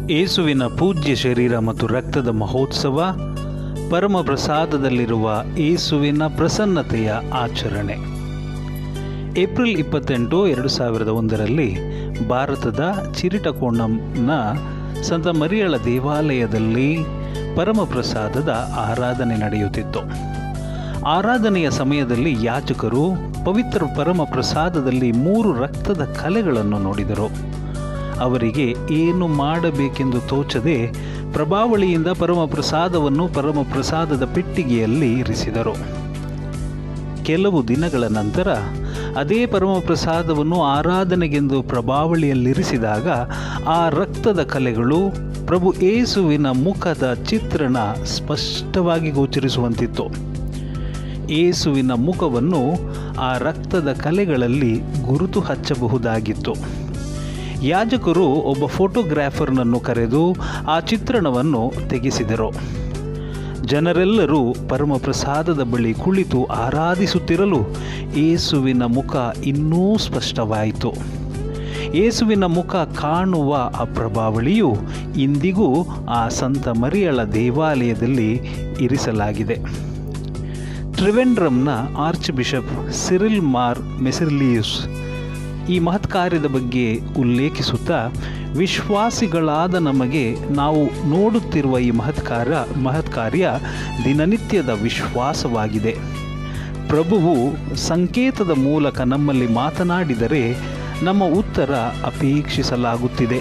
ಏಸುವಿನ ಪೂಜ್ಯ ಶರೀರ ಮತ್ತು ರಕ್ತದ ಮಹೋತ್ಸವ ಪರಮ ಪ್ರಸಾದದಲ್ಲಿರುವ ಏಸುವಿನ ಪ್ರಸನ್ನತೆಯ ಆಚರಣೆ ಏಪ್ರಿಲ್ ಇಪ್ಪತ್ತೆಂಟು ಎರಡು ಸಾವಿರದ ಒಂದರಲ್ಲಿ ಭಾರತದ ಚಿರಿಟಕೋಣಂನ ಸಂತ ಮರಿಯಳ ದೇವಾಲಯದಲ್ಲಿ ಪರಮ ಪ್ರಸಾದದ ಆರಾಧನೆ ನಡೆಯುತ್ತಿತ್ತು ಆರಾಧನೆಯ ಸಮಯದಲ್ಲಿ ಯಾಜಕರು ಪವಿತ್ರ ಪರಮ ಪ್ರಸಾದದಲ್ಲಿ ಮೂರು ರಕ್ತದ ಕಲೆಗಳನ್ನು ನೋಡಿದರು ಅವರಿಗೆ ಏನು ಮಾಡಬೇಕೆಂದು ತೋಚದೆ ಪ್ರಭಾವಳಿಯಿಂದ ಪರಮ ಪ್ರಸಾದವನ್ನು ಪರಮ ಪ್ರಸಾದದ ಪೆಟ್ಟಿಗೆಯಲ್ಲಿ ಇರಿಸಿದರು ಕೆಲವು ದಿನಗಳ ನಂತರ ಅದೇ ಪರಮ ಪ್ರಸಾದವನ್ನು ಆರಾಧನೆಗೆಂದು ಪ್ರಭಾವಳಿಯಲ್ಲಿರಿಸಿದಾಗ ಆ ರಕ್ತದ ಕಲೆಗಳು ಪ್ರಭು ಏಸುವಿನ ಮುಖದ ಚಿತ್ರಣ ಸ್ಪಷ್ಟವಾಗಿ ಗೋಚರಿಸುವಂತಿತ್ತು ಏಸುವಿನ ಮುಖವನ್ನು ಆ ರಕ್ತದ ಕಲೆಗಳಲ್ಲಿ ಗುರುತು ಹಚ್ಚಬಹುದಾಗಿತ್ತು ಯಾಜಕರು ಒಬ್ಬ ಫೋಟೋಗ್ರಾಫರ್ನನ್ನು ಕರೆದು ಆ ಚಿತ್ರಣವನ್ನು ತೆಗೆಸಿದರು ಜನರೆಲ್ಲರೂ ಪರಮಪ್ರಸಾದದ ಬಳಿ ಕುಳಿತು ಆರಾಧಿಸುತ್ತಿರಲು ಏಸುವಿನ ಮುಖ ಇನ್ನೂ ಸ್ಪಷ್ಟವಾಯಿತು ಏಸುವಿನ ಮುಖ ಕಾಣುವ ಆ ಪ್ರಭಾವಳಿಯು ಇಂದಿಗೂ ಆ ಸಂತ ಮರಿಯಳ ದೇವಾಲಯದಲ್ಲಿ ಇರಿಸಲಾಗಿದೆ ಟ್ರಿವೆಂಡ್ರಮ್ನ ಆರ್ಚ್ ಬಿಷಪ್ ಸಿರಿಲ್ ಮಾರ್ ಮೆಸಿರ್ಲಿಯೂಸ್ ಈ ಮಹತ್ ಕಾರ್ಯದ ಬಗ್ಗೆ ಉಲ್ಲೇಖಿಸುತ್ತಾ ವಿಶ್ವಾಸಿಗಳಾದ ನಮಗೆ ನಾವು ನೋಡುತ್ತಿರುವ ಈ ಮಹತ್ ಕಾರ್ಯ ಮಹತ್ ಕಾರ್ಯ ದಿನನಿತ್ಯದ ವಿಶ್ವಾಸವಾಗಿದೆ ಪ್ರಭುವು ಸಂಕೇತದ ಮೂಲಕ ನಮ್ಮಲ್ಲಿ ಮಾತನಾಡಿದರೆ ನಮ್ಮ ಉತ್ತರ ಅಪೇಕ್ಷಿಸಲಾಗುತ್ತಿದೆ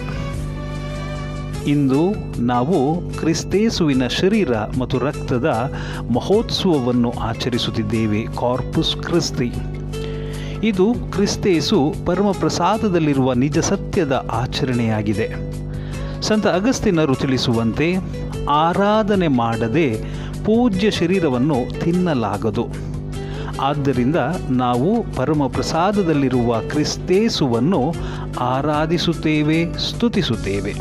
ಇಂದು ನಾವು ಕ್ರಿಸ್ತೇಸುವಿನ ಶರೀರ ಮತ್ತು ರಕ್ತದ ಮಹೋತ್ಸವವನ್ನು ಆಚರಿಸುತ್ತಿದ್ದೇವೆ ಕಾರ್ಪುಸ್ ಕ್ರಿಸ್ತಿ ಇದು ಕ್ರಿಸ್ತೇಸು ಪರಮ ಪ್ರಸಾದದಲ್ಲಿರುವ ನಿಜ ಸತ್ಯದ ಆಚರಣೆಯಾಗಿದೆ ಸಂತ ಅಗಸ್ತಿನರು ತಿಳಿಸುವಂತೆ ಆರಾಧನೆ ಮಾಡದೆ ಪೂಜ್ಯ ಶರೀರವನ್ನು ತಿನ್ನಲಾಗದು ಆದ್ದರಿಂದ ನಾವು ಪರಮ ಪ್ರಸಾದದಲ್ಲಿರುವ ಕ್ರಿಸ್ತೇಸುವನ್ನು ಆರಾಧಿಸುತ್ತೇವೆ ಸ್ತುತಿಸುತ್ತೇವೆ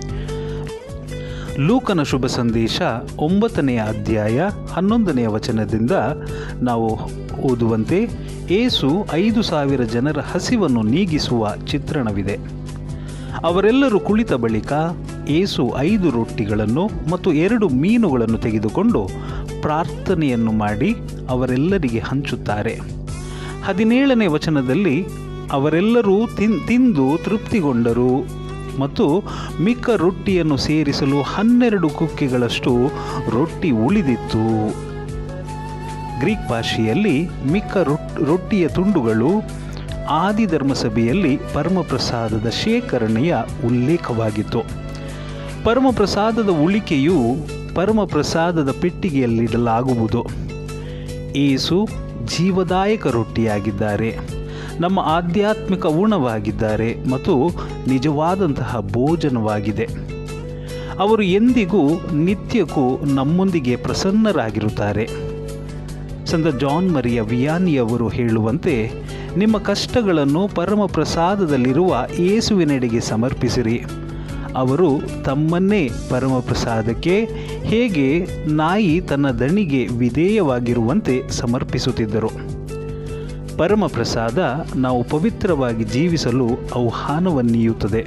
ಲೂಕನ ಶುಭ ಸಂದೇಶ ಒಂಬತ್ತನೆಯ ಅಧ್ಯಾಯ ಹನ್ನೊಂದನೆಯ ವಚನದಿಂದ ನಾವು ಓದುವಂತೆ ಏಸು ಐದು ಸಾವಿರ ಜನರ ಹಸಿವನ್ನು ನೀಗಿಸುವ ಚಿತ್ರಣವಿದೆ ಅವರೆಲ್ಲರೂ ಕುಳಿತ ಬಳಿಕ ಏಸು ಐದು ರೊಟ್ಟಿಗಳನ್ನು ಮತ್ತು ಎರಡು ಮೀನುಗಳನ್ನು ತೆಗೆದುಕೊಂಡು ಪ್ರಾರ್ಥನೆಯನ್ನು ಮಾಡಿ ಅವರೆಲ್ಲರಿಗೆ ಹಂಚುತ್ತಾರೆ ಹದಿನೇಳನೇ ವಚನದಲ್ಲಿ ಅವರೆಲ್ಲರೂ ತಿನ್ ತಿಂದು ತೃಪ್ತಿಗೊಂಡರು ಮತ್ತು ಮಿಕ್ಕ ರೊಟ್ಟಿಯನ್ನು ಸೇರಿಸಲು ಹನ್ನೆರಡು ಕುಕ್ಕೆಗಳಷ್ಟು ರೊಟ್ಟಿ ಉಳಿದಿತ್ತು ಗ್ರೀಕ್ ಭಾಷೆಯಲ್ಲಿ ಮಿಕ್ಕ ರೊಟ್ಟಿಯ ತುಂಡುಗಳು ಆದಿ ಧರ್ಮಸಭೆಯಲ್ಲಿ ಪರಮಪ್ರಸಾದದ ಶೇಖರಣೆಯ ಉಲ್ಲೇಖವಾಗಿತ್ತು ಪರಮಪ್ರಸಾದದ ಉಳಿಕೆಯು ಪರಮಪ್ರಸಾದದ ಪೆಟ್ಟಿಗೆಯಲ್ಲಿಡಲಾಗುವುದು ಏಸು ಜೀವದಾಯಕ ರೊಟ್ಟಿಯಾಗಿದ್ದಾರೆ ನಮ್ಮ ಆಧ್ಯಾತ್ಮಿಕ ಉಣವಾಗಿದ್ದಾರೆ ಮತ್ತು ನಿಜವಾದಂತಹ ಭೋಜನವಾಗಿದೆ ಅವರು ಎಂದಿಗೂ ನಿತ್ಯಕ್ಕೂ ನಮ್ಮೊಂದಿಗೆ ಪ್ರಸನ್ನರಾಗಿರುತ್ತಾರೆ ಸಂತ ಜಾನ್ ಮರಿಯ ವಿಯಾನಿಯವರು ಹೇಳುವಂತೆ ನಿಮ್ಮ ಕಷ್ಟಗಳನ್ನು ಪರಮ ಪ್ರಸಾದದಲ್ಲಿರುವ ಯೇಸುವಿನೆಡೆಗೆ ಸಮರ್ಪಿಸಿರಿ ಅವರು ತಮ್ಮನ್ನೇ ಪರಮ ಪ್ರಸಾದಕ್ಕೆ ಹೇಗೆ ನಾಯಿ ತನ್ನ ದಣಿಗೆ ವಿಧೇಯವಾಗಿರುವಂತೆ ಸಮರ್ಪಿಸುತ್ತಿದ್ದರು ಪರಮ ಪ್ರಸಾದ ನಾವು ಪವಿತ್ರವಾಗಿ ಜೀವಿಸಲು ಆಹ್ವಾನವನ್ನೀಯುತ್ತದೆ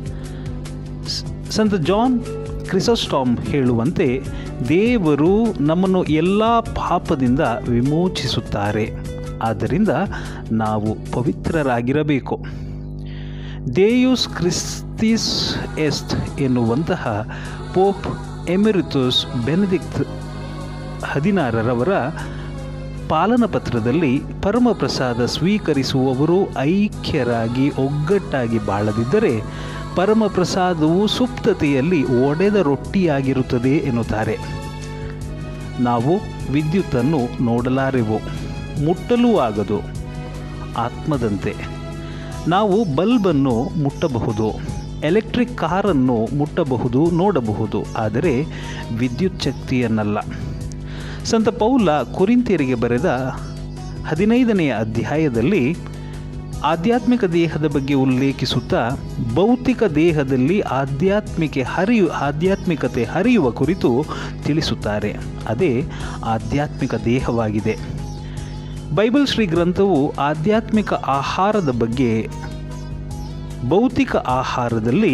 ಸಂತ ಜಾನ್ ಕ್ರಿಸೋಸ್ಟಾಮ್ ಹೇಳುವಂತೆ ದೇವರು ನಮ್ಮನ್ನು ಎಲ್ಲ ಪಾಪದಿಂದ ವಿಮೋಚಿಸುತ್ತಾರೆ ಆದ್ದರಿಂದ ನಾವು ಪವಿತ್ರರಾಗಿರಬೇಕು ದೇಯುಸ್ ಕ್ರಿಸ್ತಿಸ್ ಎಸ್ಟ್ ಎನ್ನುವಂತಹ ಪೋಪ್ ಎಮಿರಿತೋಸ್ ಬೆನದಿಕ್ತ್ ಹದಿನಾರರವರ ಪಾಲನಪತ್ರದಲ್ಲಿ ಪರಮಪ್ರಸಾದ ಸ್ವೀಕರಿಸುವವರು ಐಕ್ಯರಾಗಿ ಒಗ್ಗಟ್ಟಾಗಿ ಬಾಳದಿದ್ದರೆ ಪರಮಪ್ರಸಾದವು ಸುಪ್ತತೆಯಲ್ಲಿ ಒಡೆದ ರೊಟ್ಟಿಯಾಗಿರುತ್ತದೆ ಎನ್ನುತ್ತಾರೆ ನಾವು ವಿದ್ಯುತ್ತನ್ನು ನೋಡಲಾರೆವು ಮುಟ್ಟಲೂ ಆಗದು ಆತ್ಮದಂತೆ ನಾವು ಬಲ್ಬನ್ನು ಮುಟ್ಟಬಹುದು ಎಲೆಕ್ಟ್ರಿಕ್ ಕಾರನ್ನು ಮುಟ್ಟಬಹುದು ನೋಡಬಹುದು ಆದರೆ ವಿದ್ಯುತ್ ಶಕ್ತಿಯನ್ನಲ್ಲ ಸಂತ ಪೌಲ ಕುರಿಂತಿಯರಿಗೆ ಬರೆದ ಹದಿನೈದನೆಯ ಅಧ್ಯಾಯದಲ್ಲಿ ಆಧ್ಯಾತ್ಮಿಕ ದೇಹದ ಬಗ್ಗೆ ಉಲ್ಲೇಖಿಸುತ್ತಾ ಭೌತಿಕ ದೇಹದಲ್ಲಿ ಆಧ್ಯಾತ್ಮಿಕೆ ಹರಿಯು ಆಧ್ಯಾತ್ಮಿಕತೆ ಹರಿಯುವ ಕುರಿತು ತಿಳಿಸುತ್ತಾರೆ ಅದೇ ಆಧ್ಯಾತ್ಮಿಕ ದೇಹವಾಗಿದೆ ಬೈಬಲ್ ಶ್ರೀ ಗ್ರಂಥವು ಆಧ್ಯಾತ್ಮಿಕ ಆಹಾರದ ಬಗ್ಗೆ ಭೌತಿಕ ಆಹಾರದಲ್ಲಿ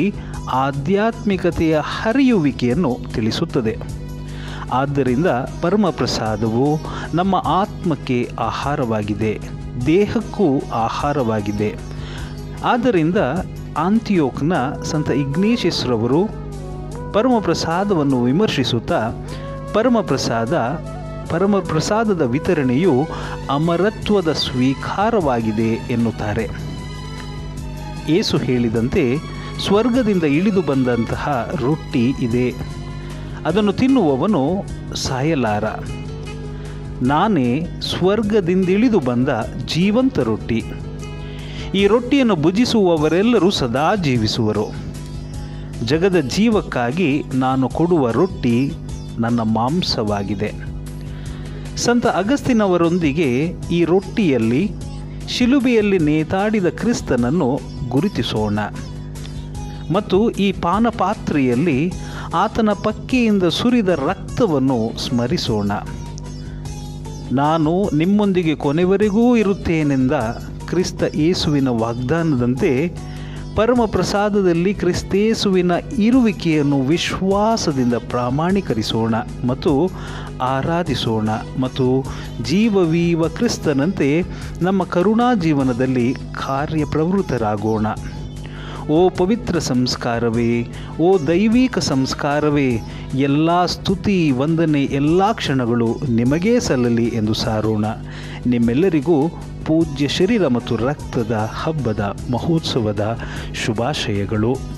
ಆಧ್ಯಾತ್ಮಿಕತೆಯ ಹರಿಯುವಿಕೆಯನ್ನು ತಿಳಿಸುತ್ತದೆ ಆದ್ದರಿಂದ ಪರಮಪ್ರಸಾದವು ನಮ್ಮ ಆತ್ಮಕ್ಕೆ ಆಹಾರವಾಗಿದೆ ದೇಹಕ್ಕೂ ಆಹಾರವಾಗಿದೆ ಆದ್ದರಿಂದ ಆಂತಿಯೋಕ್ನ ಸಂತ ಇಗ್ನೇಶಿಸ್ರವರು ಪರಮಪ್ರಸಾದವನ್ನು ವಿಮರ್ಶಿಸುತ್ತಾ ಪರಮಪ್ರಸಾದ ಪರಮಪ್ರಸಾದದ ವಿತರಣೆಯು ಅಮರತ್ವದ ಸ್ವೀಕಾರವಾಗಿದೆ ಎನ್ನುತ್ತಾರೆ ಏಸು ಹೇಳಿದಂತೆ ಸ್ವರ್ಗದಿಂದ ಇಳಿದು ಬಂದಂತಹ ರೊಟ್ಟಿ ಇದೆ ಅದನ್ನು ತಿನ್ನುವವನು ಸಾಯಲಾರ ನಾನೇ ಸ್ವರ್ಗದಿಂದಿಳಿದು ಬಂದ ಜೀವಂತ ರೊಟ್ಟಿ ಈ ರೊಟ್ಟಿಯನ್ನು ಭುಜಿಸುವವರೆಲ್ಲರೂ ಸದಾ ಜೀವಿಸುವರು ಜಗದ ಜೀವಕ್ಕಾಗಿ ನಾನು ಕೊಡುವ ರೊಟ್ಟಿ ನನ್ನ ಮಾಂಸವಾಗಿದೆ ಸಂತ ಅಗಸ್ತಿನವರೊಂದಿಗೆ ಈ ರೊಟ್ಟಿಯಲ್ಲಿ ಶಿಲುಬೆಯಲ್ಲಿ ನೇತಾಡಿದ ಕ್ರಿಸ್ತನನ್ನು ಗುರುತಿಸೋಣ ಮತ್ತು ಈ ಪಾನಪಾತ್ರೆಯಲ್ಲಿ ಆತನ ಪಕ್ಕೆಯಿಂದ ಸುರಿದ ರಕ್ತವನ್ನು ಸ್ಮರಿಸೋಣ ನಾನು ನಿಮ್ಮೊಂದಿಗೆ ಕೊನೆವರೆಗೂ ಇರುತ್ತೇನೆಂದ ಕ್ರಿಸ್ತ ಯೇಸುವಿನ ವಾಗ್ದಾನದಂತೆ ಪರಮ ಪ್ರಸಾದದಲ್ಲಿ ಕ್ರಿಸ್ತೇಸುವಿನ ಇರುವಿಕೆಯನ್ನು ವಿಶ್ವಾಸದಿಂದ ಪ್ರಾಮಾಣೀಕರಿಸೋಣ ಮತ್ತು ಆರಾಧಿಸೋಣ ಮತ್ತು ಜೀವವೀವ ಕ್ರಿಸ್ತನಂತೆ ನಮ್ಮ ಕರುಣಾ ಜೀವನದಲ್ಲಿ ಕಾರ್ಯಪ್ರವೃತ್ತರಾಗೋಣ ಓ ಪವಿತ್ರ ಸಂಸ್ಕಾರವೇ ಓ ದೈವಿಕ ಸಂಸ್ಕಾರವೇ ಎಲ್ಲ ಸ್ತುತಿ ವಂದನೆ ಎಲ್ಲ ಕ್ಷಣಗಳು ನಿಮಗೇ ಸಲ್ಲಲಿ ಎಂದು ಸಾರೋಣ ನಿಮ್ಮೆಲ್ಲರಿಗೂ ಪೂಜ್ಯ ಶರೀರ ಮತ್ತು ರಕ್ತದ ಹಬ್ಬದ ಮಹೋತ್ಸವದ ಶುಭಾಶಯಗಳು